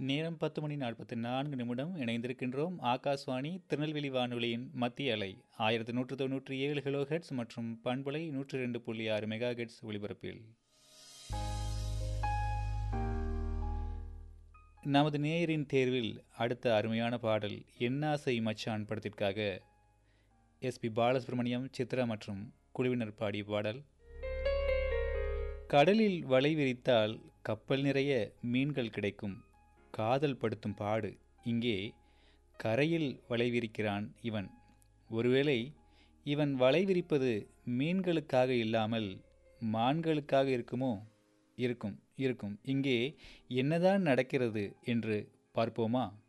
நேரம் பத்து மணி நாற்பத்தி நான்கு நிமிடம் இணைந்திருக்கின்றோம் ஆகாஷ்வாணி திருநெல்வேலி வானொலியின் மத்திய அலை ஆயிரத்தி நூற்று தொண்ணூற்றி ஏழு கிலோ ஹெட்ஸ் மற்றும் பண்பலை நூற்றி ரெண்டு புள்ளி ஆறு மெகா ஹெட்ஸ் ஒலிபரப்பில் நமது நேயரின் தேர்வில் அடுத்த அருமையான பாடல் என்னாசை மச்சான் படத்திற்காக எஸ்பி பாலசுப்ரமணியம் சித்ரா மற்றும் குழுவினர் பாடிய பாடல் கடலில் வலை விரித்தால் கப்பல் நிறைய மீன்கள் கிடைக்கும் காதல் படுத்தும் பாடு இங்கே கரையில் வலை விரிக்கிறான் இவன் ஒருவேளை இவன் வலை விரிப்பது மீன்களுக்காக இல்லாமல் மான்களுக்காக இருக்குமோ இருக்கும் இருக்கும் இங்கே என்னதான் நடக்கிறது என்று பார்ப்போமா